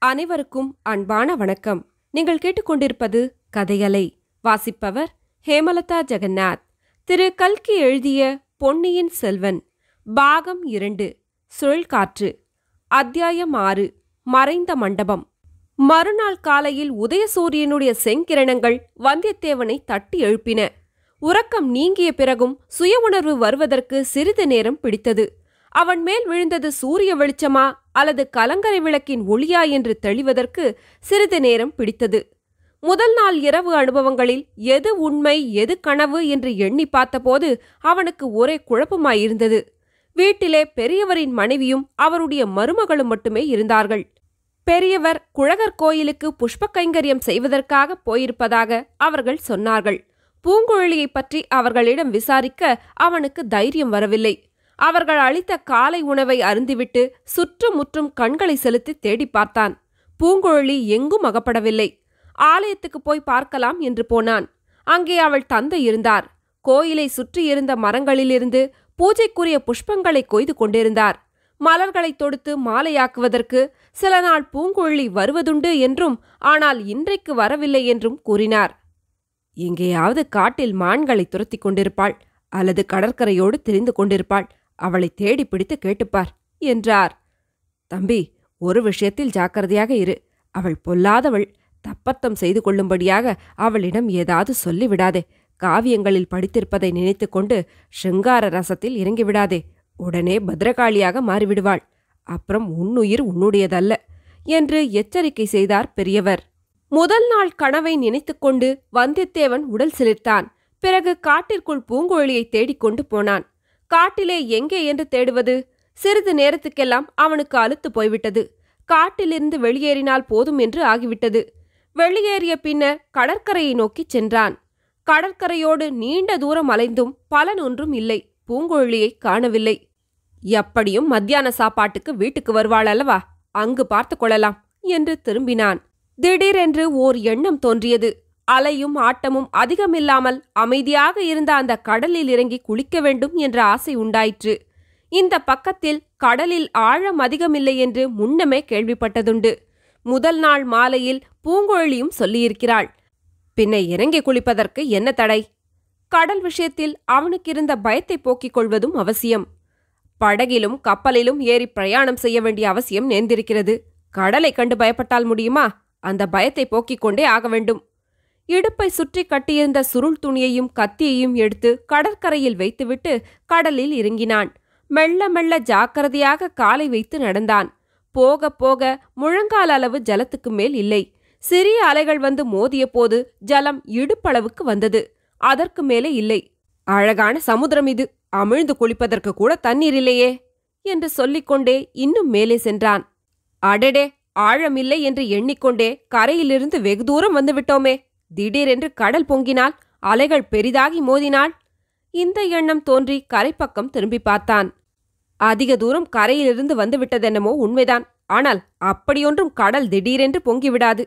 அனைவருக்கும் அன்பான வணக்கம் நீங்கள் கேட்டுக்கொண்டிருப்பது கதையலை வாசிப்பவர் ஹேமலதா ஜெகநாத் திரு கல்கி எழுதிய பொன்னியின் செல்வன் பாகம் இரண்டு சுழல்காற்று அத்தியாயம் ஆறு மறைந்த மண்டபம் மறுநாள் காலையில் உதயசூரியனுடைய செங்கிரணங்கள் வந்தியத்தேவனை தட்டி எழுப்பின உறக்கம் நீங்கிய பிறகும் சுய உணர்வு வருவதற்கு சிறிது நேரம் பிடித்தது அவன் மேல் விழுந்தது சூரிய வெளிச்சமா அல்லது கலங்கரை விளக்கின் ஒளியா என்று தெளிவதற்கு சிறிது நேரம் பிடித்தது முதல் நாள் இரவு அனுபவங்களில் எது உண்மை எது கனவு என்று எண்ணி பார்த்தபோது அவனுக்கு ஒரே குழப்பமாயிருந்தது வீட்டிலே பெரியவரின் மனைவியும் அவருடைய மருமகளும் மட்டுமே இருந்தார்கள் பெரியவர் குழகர் கோயிலுக்கு புஷ்ப கைங்கரியம் செய்வதற்காக போயிருப்பதாக அவர்கள் சொன்னார்கள் பூங்குழலியைப் பற்றி அவர்களிடம் விசாரிக்க அவனுக்கு தைரியம் வரவில்லை அவர்கள் அளித்த காலை உணவை அருந்திவிட்டு சுற்றுமுற்றும் கண்களை செலுத்தி தேடி பார்த்தான் பூங்குழலி எங்கும் அகப்படவில்லை ஆலயத்துக்கு போய் பார்க்கலாம் என்று போனான் அங்கே அவள் தந்தை இருந்தார் கோயிலை சுற்றியிருந்த மரங்களிலிருந்து பூஜைக்குரிய புஷ்பங்களை கொய்து கொண்டிருந்தார் மலர்களை தொடுத்து மாலையாக்குவதற்கு சில நாள் பூங்குழலி வருவதுண்டு என்றும் ஆனால் இன்றைக்கு வரவில்லை என்றும் கூறினார் எங்கேயாவது காட்டில் மான்களை துரத்திக் கொண்டிருப்பாள் அல்லது கடற்கரையோடு திரிந்து கொண்டிருப்பாள் அவளை தேடி பிடித்து கேட்டுப்பார் என்றார் தம்பி ஒரு விஷயத்தில் ஜாக்கிரதையாக இரு அவள் பொல்லாதவள் தப்பத்தம் செய்து கொள்ளும்படியாக அவளிடம் ஏதாவது சொல்லிவிடாதே காவியங்களில் படித்திருப்பதை நினைத்துக்கொண்டு சிங்கார ரசத்தில் இறங்கிவிடாதே உடனே பத்ரகாளியாக மாறிவிடுவாள் அப்புறம் உன்னுயிர் உன்னுடையதல்ல என்று எச்சரிக்கை செய்தார் பெரியவர் முதல் நாள் கனவை நினைத்துக்கொண்டு வந்தியத்தேவன் உடல் சிலிர்த்தான் பிறகு காட்டிற்குள் பூங்குழலியை தேடிக்கொண்டு போனான் காட்டிலே எங்கே என்று தேடுவது சிறிது நேரத்துக்கெல்லாம் அவனுக்கு அலுத்து போய்விட்டது காட்டிலிருந்து வெளியேறினால் போதும் என்று ஆகிவிட்டது வெளியேறிய பின்னர் கடற்கரையை நோக்கிச் சென்றான் கடற்கரையோடு நீண்ட தூரம் அலைந்தும் பலன் ஒன்றும் இல்லை பூங்குழலியை காணவில்லை எப்படியும் மத்தியான சாப்பாட்டுக்கு வீட்டுக்கு வருவாள் அல்லவா அங்கு பார்த்து கொள்ளலாம் என்று திரும்பினான் திடீரென்று ஓர் எண்ணம் தோன்றியது அலையும் ஆட்டமும் அதிகமில்லாமல் அமைதியாக இருந்த அந்த கடலில் இறங்கி குளிக்க வேண்டும் என்ற ஆசை உண்டாயிற்று இந்த பக்கத்தில் கடலில் ஆழம் அதிகமில்லை என்று முன்னமே கேள்விப்பட்டதுண்டு முதல் நாள் மாலையில் பூங்குழலியும் சொல்லியிருக்கிறாள் பின்ன இறங்கி குளிப்பதற்கு என்ன தடை கடல் விஷயத்தில் அவனுக்கிருந்த பயத்தை போக்கிக் கொள்வதும் அவசியம் படகிலும் கப்பலிலும் ஏறி பிரயாணம் செய்ய வேண்டிய அவசியம் நேர்ந்திருக்கிறது கடலை கண்டு பயப்பட்டால் முடியுமா அந்த பயத்தை போக்கிக் கொண்டே ஆக வேண்டும் இடுப்பை சுற்றி கட்டியிருந்த சுருள் துணியையும் கத்தியையும் எடுத்து கடற்கரையில் வைத்துவிட்டு கடலில் இறங்கினான் மெல்ல மெல்ல ஜாக்கிரதையாக காலை வைத்து நடந்தான் போக போக முழங்கால் அளவு ஜலத்துக்கு மேல் இல்லை சிறிய அலைகள் வந்து மோதிய போது ஜலம் இடுப்பளவுக்கு வந்தது அதற்கு மேலே இல்லை அழகான சமுத்திரம் இது அமிழ்ந்து குளிப்பதற்கு கூட தண்ணீர் இல்லையே என்று சொல்லிக்கொண்டே இன்னும் மேலே சென்றான் அடடே ஆழமில்லை என்று எண்ணிக்கொண்டே கரையிலிருந்து வெகு தூரம் வந்துவிட்டோமே திடீரென்று கடல் பொங்கினால் அலைகள் பெரிதாகி மோதினாள் இந்த எண்ணம் தோன்றி கரைப்பக்கம் திரும்பி பார்த்தான் அதிக தூரம் கரையிலிருந்து வந்துவிட்டதென்னமோ உண்மைதான் ஆனால் அப்படியொன்றும் கடல் திடீரென்று பொங்கிவிடாது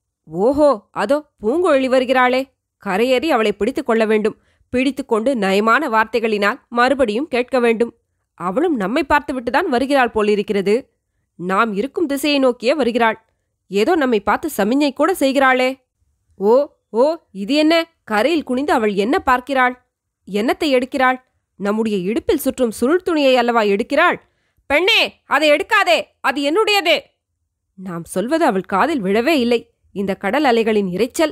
ஓஹோ அதோ பூங்குழலி வருகிறாளே கரையேறி அவளை பிடித்துக் கொள்ள வேண்டும் பிடித்துக்கொண்டு நயமான வார்த்தைகளினால் மறுபடியும் கேட்க வேண்டும் அவளும் நம்மை பார்த்துவிட்டுதான் வருகிறாள் போலிருக்கிறது நாம் இருக்கும் திசையை நோக்கியே வருகிறாள் ஏதோ நம்மை பார்த்து சமிஞ்ஞை கூட செய்கிறாளே ஓ ஓ இது என்ன கரையில் குனிந்து அவள் என்ன பார்க்கிறாள் என்னத்தை எடுக்கிறாள் நம்முடைய இடுப்பில் சுற்றும் சுருள் துணியை அல்லவா எடுக்கிறாள் பெண்ணே அதை எடுக்காதே அது என்னுடையது நாம் சொல்வது அவள் காதில் விழவே இல்லை இந்த கடல் அலைகளின் இரைச்சல்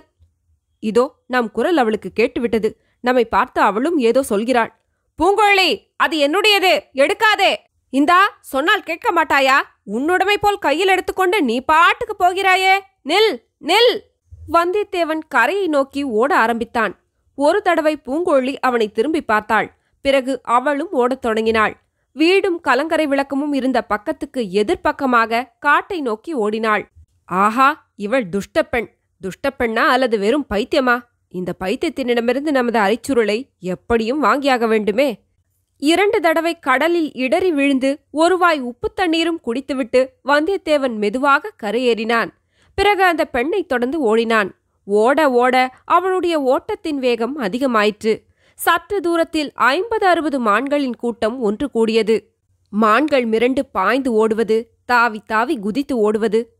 இதோ நம் குரல் அவளுக்கு கேட்டுவிட்டது நம்மை பார்த்து அவளும் ஏதோ சொல்கிறாள் பூங்குழலி அது என்னுடையது எடுக்காதே இந்தா சொன்னால் கேட்க மாட்டாயா உன்னுடைமை போல் கையில் எடுத்துக்கொண்டு நீ பாட்டுக்கு போகிறாயே நில் நில் வந்தியத்தேவன் கரையை நோக்கி ஓட ஆரம்பித்தான் ஒரு தடவை பூங்குழலி அவனை திரும்பி பார்த்தாள் பிறகு அவளும் ஓடத் தொடங்கினாள் வீடும் கலங்கரை விளக்கமும் இருந்த பக்கத்துக்கு எதிர்ப்பக்கமாக காட்டை நோக்கி ஓடினாள் ஆஹா இவள் துஷ்டப்பெண் துஷ்டப்பெண்ணா அல்லது வெறும் பைத்தியமா இந்த பைத்தியத்தினிடமிருந்து நமது அரைச்சுருளை எப்படியும் வாங்கியாக வேண்டுமே இரண்டு தடவை கடலில் இடறி விழுந்து ஒருவாய் உப்பு தண்ணீரும் குடித்துவிட்டு வந்தியத்தேவன் மெதுவாக கரையேறினான் பிறகு அந்த பெண்ணை தொடர்ந்து ஓடினான் ஓட ஓட அவளுடைய ஓட்டத்தின் வேகம் அதிகமாயிற்று சற்று தூரத்தில் ஐம்பது அறுபது மான்களின் கூட்டம் ஒன்று கூடியது மான்கள் மிரண்டு பாய்ந்து ஓடுவது தாவி தாவி குதித்து ஓடுவது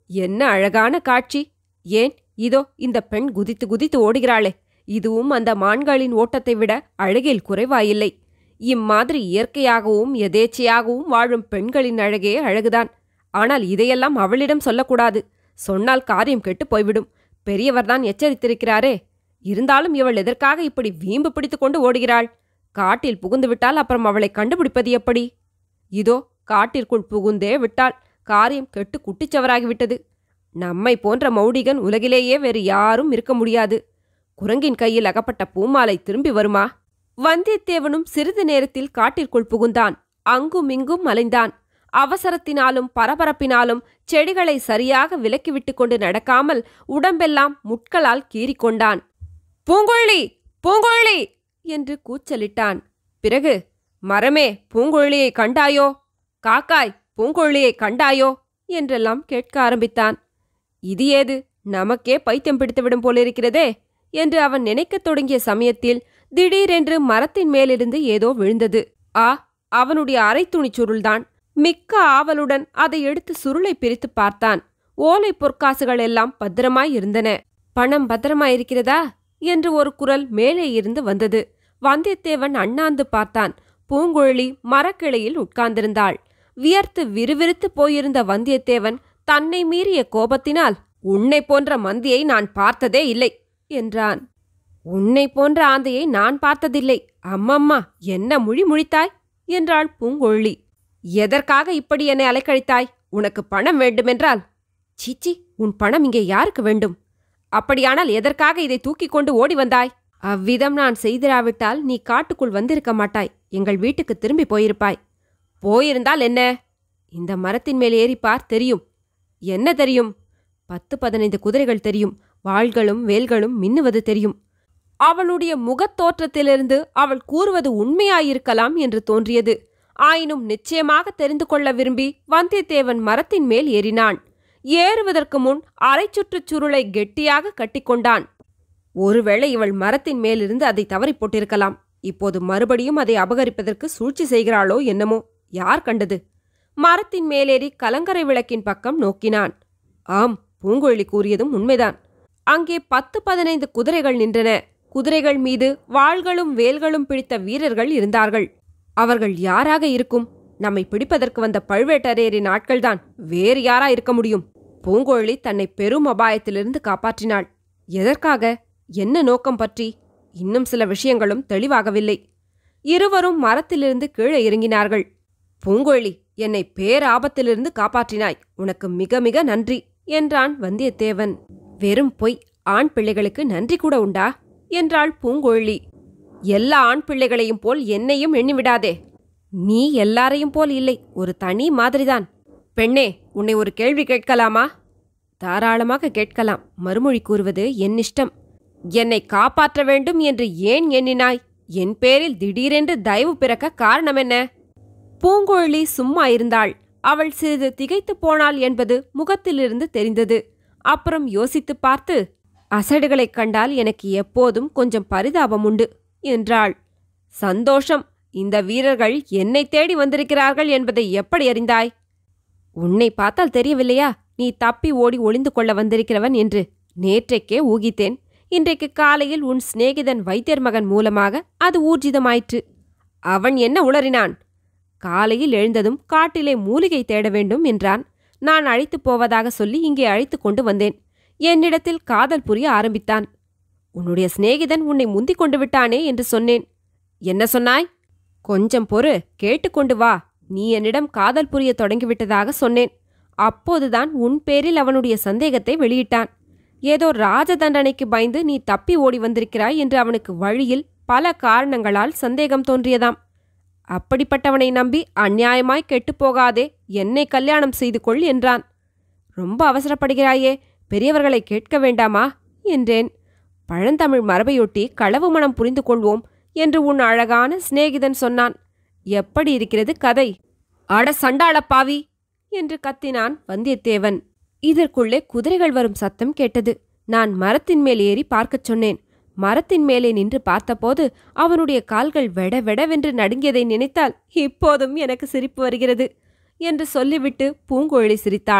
என்ன அழகான காட்சி ஏன் இதோ இந்த பெண் குதித்து குதித்து ஓடுகிறாளே இதுவும் அந்த மான்களின் ஓட்டத்தை விட அழகில் குறைவாயில்லை இம்மாதிரி இயற்கையாகவும் எதேச்சையாகவும் வாழும் பெண்களின் அழகே அழகுதான் ஆனால் இதையெல்லாம் அவளிடம் சொல்லக்கூடாது சொன்னால் காரியம் கெட்டுப் போய்விடும் பெரியவர்தான் எச்சரித்திருக்கிறாரே இருந்தாலும் இவள் எதற்காக இப்படி வீம்பு பிடித்துக் கொண்டு ஓடுகிறாள் காட்டில் புகுந்து விட்டால் அப்புறம் அவளை கண்டுபிடிப்பது எப்படி இதோ காட்டிற்குள் புகுந்தே விட்டாள் காரியம் கெட்டு குட்டிச்சவராகிவிட்டது நம்மை போன்ற மௌடிகன் உலகிலேயே வேறு யாரும் இருக்க முடியாது குரங்கின் கையில் அகப்பட்ட பூமாலை திரும்பி வருமா வந்தியத்தேவனும் சிறிது நேரத்தில் காட்டிற்குள் புகுந்தான் அங்கும் இங்கும் அலைந்தான் அவசரத்தினாலும் பரபரப்பினாலும் செடிகளை சரியாக விலக்கிவிட்டு கொண்டு நடக்காமல் உடம்பெல்லாம் முட்களால் கீறிக்கொண்டான் பூங்கொழி பூங்கொழி என்று கூச்சலிட்டான் பிறகு மரமே பூங்கொழியை கண்டாயோ காக்காய் பூங்கொழியை கண்டாயோ என்றெல்லாம் கேட்க ஆரம்பித்தான் இது ஏது நமக்கே பைத்தியம் பிடித்துவிடும் போலிருக்கிறதே என்று அவன் நினைக்கத் தொடங்கிய சமயத்தில் திடீரென்று மரத்தின் மேலிருந்து ஏதோ விழுந்தது ஆ அவனுடைய அரைத்துணிச் சுருள்தான் மிக்க ஆவலுடன் அதை எடுத்து சுருளை பிரித்து பார்த்தான் ஓலை பொற்காசுகள் எல்லாம் பத்திரமாய் இருந்தன பணம் பத்திரமாயிருக்கிறதா என்று ஒரு குரல் மேலே இருந்து வந்தது வந்தியத்தேவன் அண்ணாந்து பார்த்தான் பூங்குழலி மரக்கிளையில் உட்கார்ந்திருந்தாள் வியர்த்து விறுவிறுத்து போயிருந்த வந்தியத்தேவன் தன்னை மீறிய கோபத்தினால் உன்னை போன்ற மந்தியை நான் பார்த்ததே இல்லை என்றான் உன்னை போன்ற ஆந்தையை நான் பார்த்ததில்லை அம்மம்மா என்ன முழி முழித்தாய் என்றாள் பூங்கொழி எதற்காக இப்படி என்னை அலைக்கழித்தாய் உனக்கு பணம் வேண்டுமென்றால் சீச்சி உன் பணம் இங்கே யாருக்கு வேண்டும் அப்படியானால் எதற்காக இதை தூக்கிக் கொண்டு ஓடி வந்தாய் அவ்விதம் நான் செய்திராவிட்டால் நீ காட்டுக்குள் வந்திருக்க மாட்டாய் எங்கள் வீட்டுக்கு திரும்பி போயிருப்பாய் போயிருந்தால் என்ன இந்த மரத்தின் மேல் ஏறிப்பார் தெரியும் என்ன தெரியும் பத்து பதினைந்து குதிரைகள் தெரியும் வாள்களும் வேல்களும் மின்னுவது தெரியும் அவளுடைய முகத் தோற்றத்திலிருந்து அவள் கூறுவது உண்மையாயிருக்கலாம் என்று தோன்றியது ஆயினும் நிச்சயமாக தெரிந்து கொள்ள விரும்பி வந்தியத்தேவன் மரத்தின் மேல் ஏறினான் ஏறுவதற்கு முன் அரைச்சுற்றுச் சுருளை கெட்டியாக கட்டிக்கொண்டான் ஒருவேளை இவள் மரத்தின் மேலிருந்து அதை தவறிப் போட்டிருக்கலாம் இப்போது மறுபடியும் அதை அபகரிப்பதற்கு சூழ்ச்சி செய்கிறாளோ என்னமோ யார் கண்டது மரத்தின் மேலேறி கலங்கரை விளக்கின் பக்கம் நோக்கினான் ஆம் பூங்குழலி கூறியதும் உண்மைதான் அங்கே பத்து பதினைந்து குதிரைகள் நின்றன குதிரைகள் மீது வாள்களும் வேல்களும் பிடித்த வீரர்கள் இருந்தார்கள் அவர்கள் யாராக இருக்கும் நம்மை பிடிப்பதற்கு வந்த பழுவேட்டரையரின் ஆட்கள்தான் வேறு யாரா இருக்க முடியும் பூங்கோழி தன்னை பெரும் அபாயத்திலிருந்து காப்பாற்றினாள் எதற்காக என்ன நோக்கம் பற்றி இன்னும் சில விஷயங்களும் தெளிவாகவில்லை இருவரும் மரத்திலிருந்து கீழே இறங்கினார்கள் பூங்கோழி என்னை பேராபத்திலிருந்து காப்பாற்றினாய் உனக்கு மிக மிக நன்றி என்றான் வந்தியத்தேவன் வெறும் பொய் ஆண் பிள்ளைகளுக்கு நன்றி கூட உண்டா என்றாள் பூங்கோழி எல்லா ஆண் பிள்ளைகளையும் போல் என்னையும் எண்ணிவிடாதே நீ எல்லாரையும் போல் இல்லை ஒரு தனி மாதிரிதான் பெண்ணே உன்னை ஒரு கேள்வி கேட்கலாமா தாராளமாக கேட்கலாம் மறுமொழி கூறுவது என் இஷ்டம் என்னை காப்பாற்ற வேண்டும் என்று ஏன் எண்ணினாய் என் பேரில் திடீரென்று தயவு பிறக்க காரணம் என்ன பூங்குழலி சும்மா இருந்தாள் அவள் சிறிது திகைத்துப் போனாள் என்பது முகத்திலிருந்து தெரிந்தது அப்புறம் யோசித்துப் பார்த்து அசடுகளைக் கண்டால் எனக்கு எப்போதும் கொஞ்சம் பரிதாபம் உண்டு என்றாள் சந்தோஷம் இந்த வீரர்கள் என்னை தேடி வந்திருக்கிறார்கள் என்பதை எப்படி அறிந்தாய் உன்னை பார்த்தால் தெரியவில்லையா நீ தப்பி ஓடி ஒளிந்து கொள்ள வந்திருக்கிறவன் என்று நேற்றைக்கே ஊகித்தேன் இன்றைக்கு காலையில் உன் சிநேகிதன் வைத்தியர் மகன் மூலமாக அது ஊர்ஜிதமாயிற்று அவன் என்ன உளறினான் காலையில் எழுந்ததும் காட்டிலே மூலிகை தேட வேண்டும் என்றான் நான் அழைத்துப் போவதாக சொல்லி இங்கே அழைத்துக் கொண்டு வந்தேன் என்னிடத்தில் காதல் புரிய ஆரம்பித்தான் உன்னுடைய சிநேகிதன் உன்னை முந்திக் கொண்டு விட்டானே என்று சொன்னேன் என்ன சொன்னாய் கொஞ்சம் பொறு கேட்டுக்கொண்டு வா நீ என்னிடம் காதல் புரிய தொடங்கிவிட்டதாக சொன்னேன் அப்போதுதான் உன் பேரில் அவனுடைய சந்தேகத்தை வெளியிட்டான் ஏதோ ராஜ தண்டனைக்கு பயந்து நீ தப்பி ஓடி வந்திருக்கிறாய் என்று அவனுக்கு வழியில் பல காரணங்களால் சந்தேகம் தோன்றியதாம் அப்படிப்பட்டவனை நம்பி அந்நியாயமாய் கெட்டுப்போகாதே என்னை கல்யாணம் செய்து கொள் என்றான் ரொம்ப அவசரப்படுகிறாயே பெரியவர்களை கேட்க வேண்டாமா என்றேன் பழந்தமிழ் மரபையொட்டி களவு மனம் புரிந்து கொள்வோம் என்று உன் அழகான சிநேகிதன் சொன்னான் எப்படி இருக்கிறது கதை அட சண்டாளப்பாவி என்று கத்தினான் வந்தியத்தேவன் இதற்குள்ளே குதிரைகள் வரும் சத்தம் கேட்டது நான் மரத்தின் மேல் ஏறி பார்க்கச் சொன்னேன் மரத்தின் மேலே நின்று பார்த்தபோது அவனுடைய கால்கள் வெட வெடவென்று நடுங்கியதை நினைத்தால் இப்போதும் எனக்கு சிரிப்பு வருகிறது என்று சொல்லிவிட்டு பூங்குழலி சிரித்தாள்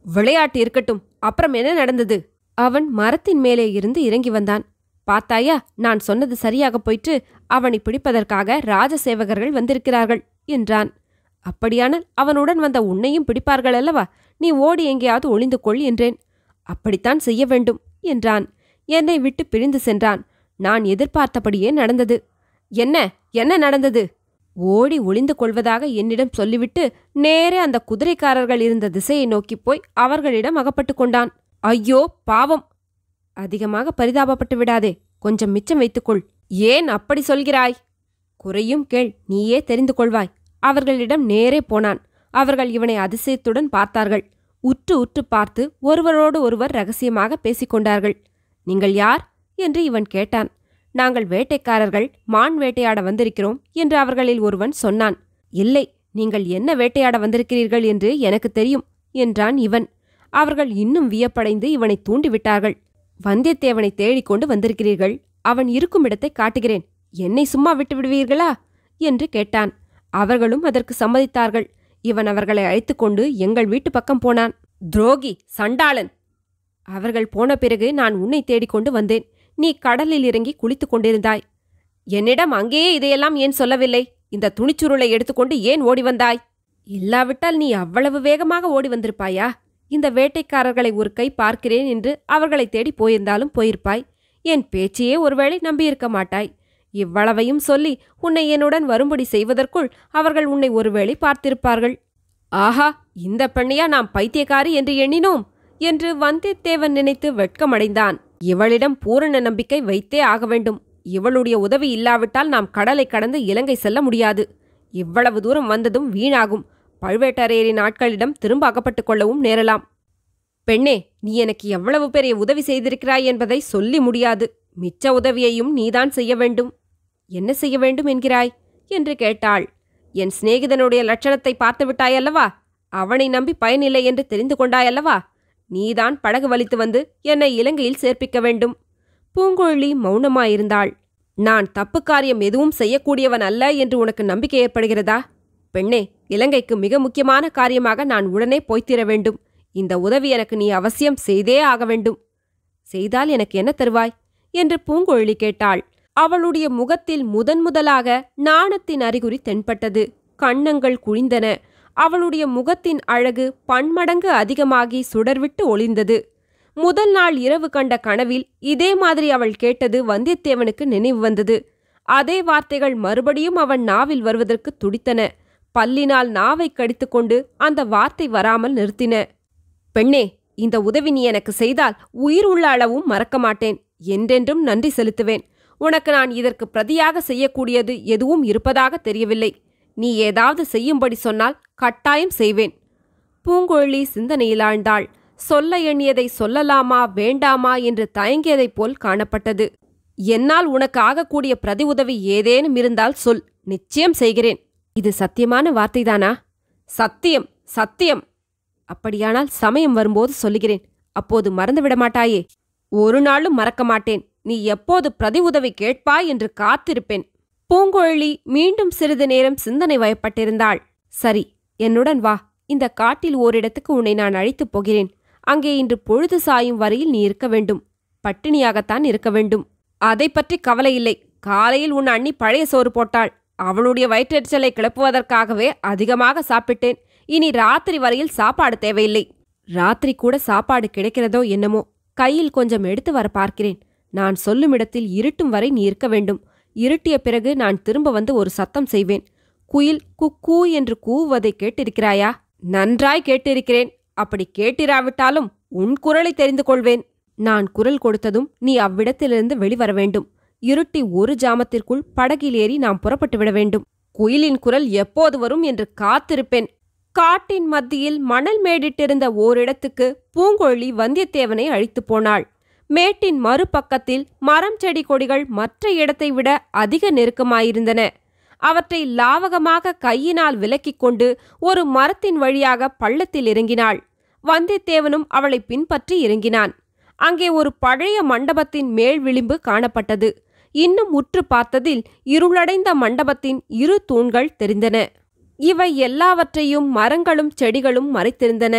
விளையாட்டு இருக்கட்டும் அப்புறம் என்ன நடந்தது அவன் மரத்தின் மேலே இருந்து இறங்கி வந்தான் பார்த்தாயா நான் சொன்னது சரியாக போயிற்று அவனை பிடிப்பதற்காக ராஜசேவகர்கள் வந்திருக்கிறார்கள் என்றான் அப்படியானால் அவனுடன் வந்த உன்னையும் பிடிப்பார்கள் அல்லவா நீ ஓடி எங்கேயாவது ஒளிந்து கொள் என்றேன் அப்படித்தான் செய்ய வேண்டும் என்றான் என்னை விட்டு பிரிந்து சென்றான் நான் எதிர்பார்த்தபடியே நடந்தது என்ன என்ன நடந்தது ஓடி ஒளிந்து கொள்வதாக என்னிடம் சொல்லிவிட்டு நேரே அந்த குதிரைக்காரர்கள் இருந்த திசையை நோக்கிப் போய் அவர்களிடம் அகப்பட்டு கொண்டான் ஐயோ பாவம் அதிகமாக பரிதாபப்பட்டு விடாதே கொஞ்சம் மிச்சம் வைத்துக்கொள் ஏன் அப்படி சொல்கிறாய் குறையும் கேள் நீயே தெரிந்து கொள்வாய் அவர்களிடம் நேரே போனான் அவர்கள் இவனை அதிசயத்துடன் பார்த்தார்கள் உற்று உற்று பார்த்து ஒருவரோடு ஒருவர் ரகசியமாக பேசிக்கொண்டார்கள் நீங்கள் யார் என்று இவன் கேட்டான் நாங்கள் வேட்டைக்காரர்கள் மான் வேட்டையாட வந்திருக்கிறோம் என்று அவர்களில் ஒருவன் சொன்னான் இல்லை நீங்கள் என்ன வேட்டையாட வந்திருக்கிறீர்கள் என்று எனக்கு தெரியும் என்றான் இவன் அவர்கள் இன்னும் வியப்படைந்து இவனை தூண்டிவிட்டார்கள் வந்தியத்தேவனை தேடிக்கொண்டு வந்திருக்கிறீர்கள் அவன் இருக்கும் இடத்தை காட்டுகிறேன் என்னை சும்மா விட்டு விடுவீர்களா என்று கேட்டான் அவர்களும் அதற்கு சம்மதித்தார்கள் இவன் அவர்களை அழைத்துக்கொண்டு எங்கள் வீட்டு பக்கம் போனான் துரோகி சண்டாளன் அவர்கள் போன பிறகு நான் உன்னை தேடிக்கொண்டு வந்தேன் நீ கடலில் இறங்கி குளித்துக் கொண்டிருந்தாய் என்னிடம் அங்கேயே இதையெல்லாம் ஏன் சொல்லவில்லை இந்த துணிச்சுருளை எடுத்துக்கொண்டு ஏன் ஓடி வந்தாய் இல்லாவிட்டால் நீ அவ்வளவு வேகமாக ஓடி வந்திருப்பாயா இந்த வேட்டைக்காரர்களை ஒரு கை பார்க்கிறேன் என்று அவர்களை தேடி போயிருந்தாலும் போயிருப்பாய் என் பேச்சையே ஒருவேளை நம்பியிருக்க மாட்டாய் இவ்வளவையும் சொல்லி உன்னை என்னுடன் வரும்படி செய்வதற்குள் அவர்கள் உன்னை ஒருவேளை பார்த்திருப்பார்கள் ஆஹா இந்த பெண்ணையா நாம் பைத்தியக்காரி என்று எண்ணினோம் என்று வந்தியத்தேவன் நினைத்து வெட்கமடைந்தான் இவளிடம் பூரண நம்பிக்கை வைத்தே ஆக வேண்டும் இவளுடைய உதவி இல்லாவிட்டால் நாம் கடலை கடந்து இலங்கை செல்ல முடியாது இவ்வளவு தூரம் வந்ததும் வீணாகும் பழுவேட்டரையரின் ஆட்களிடம் திரும்ப அகப்பட்டுக் கொள்ளவும் நேரலாம் பெண்ணே நீ எனக்கு எவ்வளவு பெரிய உதவி செய்திருக்கிறாய் என்பதை சொல்லி முடியாது மிச்ச உதவியையும் நீதான் செய்ய வேண்டும் என்ன செய்ய வேண்டும் என்கிறாய் என்று கேட்டாள் என் சிநேகிதனுடைய லட்சணத்தை பார்த்து விட்டாயல்லவா அவனை நம்பி பயனில்லை என்று தெரிந்து கொண்டாயல்லவா நீதான் படகு வலித்து வந்து என்னை இலங்கையில் சேர்ப்பிக்க வேண்டும் பூங்குழலி மௌனமாயிருந்தாள் நான் தப்பு காரியம் எதுவும் செய்யக்கூடியவன் அல்ல என்று உனக்கு நம்பிக்கை ஏற்படுகிறதா பெண்ணே இலங்கைக்கு மிக முக்கியமான காரியமாக நான் உடனே போய்த்திர வேண்டும் இந்த உதவி எனக்கு நீ அவசியம் செய்தே ஆக வேண்டும் செய்தால் எனக்கு என்ன தருவாய் என்று பூங்குழலி கேட்டாள் அவளுடைய முகத்தில் முதன் முதலாக நாணத்தின் அறிகுறி தென்பட்டது கன்னங்கள் குழிந்தன அவளுடைய முகத்தின் அழகு பன்மடங்கு அதிகமாகி சுடர்விட்டு ஒளிர்ந்தது முதல் நாள் இரவு கண்ட கனவில் இதே மாதிரி அவள் கேட்டது வந்தியத்தேவனுக்கு நினைவு வந்தது அதே வார்த்தைகள் மறுபடியும் அவன் நாவில் வருவதற்கு துடித்தன பல்லினால் நாவை கடித்துக்கொண்டு அந்த வார்த்தை வராமல் நிறுத்தின பெண்ணே இந்த உதவி நீ எனக்கு செய்தால் உயிர் உள்ள அளவும் மறக்க மாட்டேன் என்றென்றும் நன்றி செலுத்துவேன் உனக்கு நான் இதற்கு பிரதியாக செய்யக்கூடியது எதுவும் இருப்பதாக தெரியவில்லை நீ ஏதாவது செய்யும்படி சொன்னால் கட்டாயம் செய்வேன் பூங்குழலி சிந்தனையில் ஆழ்ந்தாள் சொல்ல எண்ணியதை சொல்லலாமா வேண்டாமா என்று தயங்கியதைப் போல் காணப்பட்டது என்னால் உனக்கு ஆகக்கூடிய பிரதி உதவி ஏதேனும் இருந்தால் சொல் நிச்சயம் செய்கிறேன் இது சத்தியமான வார்த்தைதானா சத்தியம் சத்தியம் அப்படியானால் சமயம் வரும்போது சொல்லுகிறேன் அப்போது மறந்துவிட மாட்டாயே ஒரு நாளும் மறக்க மாட்டேன் நீ எப்போது பிரதி உதவி கேட்பாய் என்று காத்திருப்பேன் பூங்குழலி மீண்டும் சிறிது நேரம் சிந்தனை வயப்பட்டிருந்தாள் சரி என்னுடன் வா இந்த காட்டில் ஓரிடத்துக்கு உன்னை நான் அழைத்துப் போகிறேன் அங்கே இன்று பொழுது சாயும் வரையில் நீ இருக்க வேண்டும் பட்டினியாகத்தான் இருக்க வேண்டும் அதை பற்றி கவலை இல்லை காலையில் உன் அண்ணி பழைய சோறு போட்டாள் அவளுடைய வயிற்றெரிச்சலை கிளப்புவதற்காகவே அதிகமாக சாப்பிட்டேன் இனி ராத்திரி வரையில் சாப்பாடு தேவையில்லை ராத்திரி கூட சாப்பாடு கிடைக்கிறதோ என்னமோ கையில் கொஞ்சம் எடுத்து வர பார்க்கிறேன் நான் சொல்லும் இடத்தில் இருட்டும் வரை நீ இருக்க வேண்டும் இருட்டிய பிறகு நான் திரும்ப வந்து ஒரு சத்தம் செய்வேன் குயில் குக்கூ என்று கூவுவதை கேட்டிருக்கிறாயா நன்றாய் கேட்டிருக்கிறேன் அப்படி கேட்டிராவிட்டாலும் உன் குரலை தெரிந்து கொள்வேன் நான் குரல் கொடுத்ததும் நீ அவ்விடத்திலிருந்து வெளிவர வேண்டும் இருட்டி ஒரு ஜாமத்திற்குள் படகில் ஏறி நாம் புறப்பட்டு விட வேண்டும் குயிலின் குரல் எப்போது வரும் என்று காத்திருப்பேன் காட்டின் மத்தியில் மணல் மேடிட்டிருந்த ஓரிடத்துக்கு பூங்கொழி வந்தியத்தேவனை அழைத்துப் போனாள் மேட்டின் மறுபக்கத்தில் மரம் செடி கொடிகள் மற்ற இடத்தை விட அதிக நெருக்கமாயிருந்தன அவற்றை லாவகமாக கையினால் விலக்கிக் கொண்டு ஒரு மரத்தின் வழியாக பள்ளத்தில் இறங்கினாள் வந்தியத்தேவனும் அவளை பின்பற்றி இறங்கினான் அங்கே ஒரு பழைய மண்டபத்தின் மேல் விளிம்பு காணப்பட்டது இன்னும் உற்று பார்த்ததில் இருளடைந்த மண்டபத்தின் இரு தூண்கள் தெரிந்தன இவை எல்லாவற்றையும் மரங்களும் செடிகளும் மறைத்திருந்தன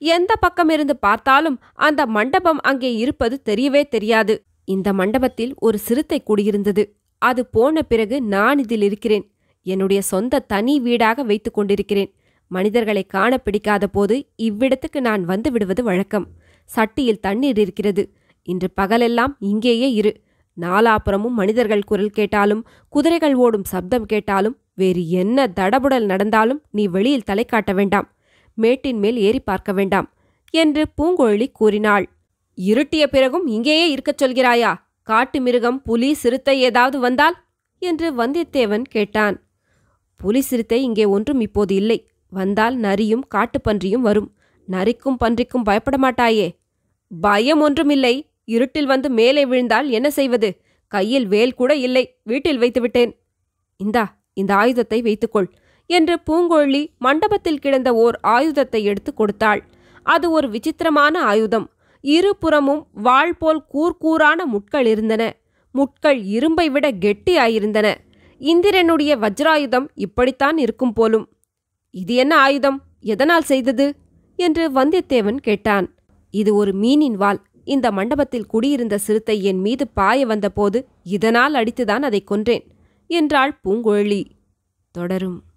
எந்த பக்கமிருந்து பார்த்தாலும் அந்த மண்டபம் அங்கே இருப்பது தெரியவே தெரியாது இந்த மண்டபத்தில் ஒரு சிறுத்தை குடியிருந்தது அது போன பிறகு நான் இதில் இருக்கிறேன் என்னுடைய சொந்த தனி வீடாக வைத்துக் கொண்டிருக்கிறேன் மனிதர்களை காண பிடிக்காத போது இவ்விடத்துக்கு நான் வந்து விடுவது வழக்கம் சட்டியில் தண்ணீர் இருக்கிறது இன்று பகலெல்லாம் இங்கேயே இரு நாலாப்புறமும் மனிதர்கள் குரல் கேட்டாலும் குதிரைகள் ஓடும் சப்தம் கேட்டாலும் வேறு என்ன தடபுடல் நடந்தாலும் நீ வெளியில் தலை காட்ட வேண்டாம் மேட்டின் மேல் ஏறி பார்க்க வேண்டாம் என்று பூங்கொழி கூறினாள் இருட்டிய பிறகும் இங்கேயே இருக்கச் சொல்கிறாயா காட்டு மிருகம் புலி சிறுத்தை ஏதாவது வந்தால் என்று வந்தியத்தேவன் கேட்டான் புலி சிறுத்தை இங்கே ஒன்றும் இப்போது இல்லை வந்தால் நரியும் காட்டுப்பன்றியும் வரும் நரிக்கும் பன்றிக்கும் பயப்பட மாட்டாயே பயம் ஒன்றுமில்லை இருட்டில் வந்து மேலே விழுந்தால் என்ன செய்வது கையில் வேல் கூட இல்லை வீட்டில் வைத்துவிட்டேன் இந்தா இந்த ஆயுதத்தை வைத்துக்கொள் என்று பூங்கொழி மண்டபத்தில் கிடந்த ஓர் ஆயுதத்தை எடுத்து கொடுத்தாள் அது ஒரு விசித்திரமான ஆயுதம் இருபுறமும் வாள் போல் கூர்கூரான முட்கள் இருந்தன முட்கள் இரும்பை விட கெட்டியாயிருந்தன இந்திரனுடைய வஜ்ராயுதம் இப்படித்தான் இருக்கும் போலும் இது என்ன ஆயுதம் எதனால் செய்தது என்று வந்தியத்தேவன் கேட்டான் இது ஒரு மீனின் வாள் இந்த மண்டபத்தில் குடியிருந்த சிறுத்தை என் மீது பாய வந்தபோது இதனால் அடித்துதான் அதை கொன்றேன் என்றாள் பூங்குழலி தொடரும்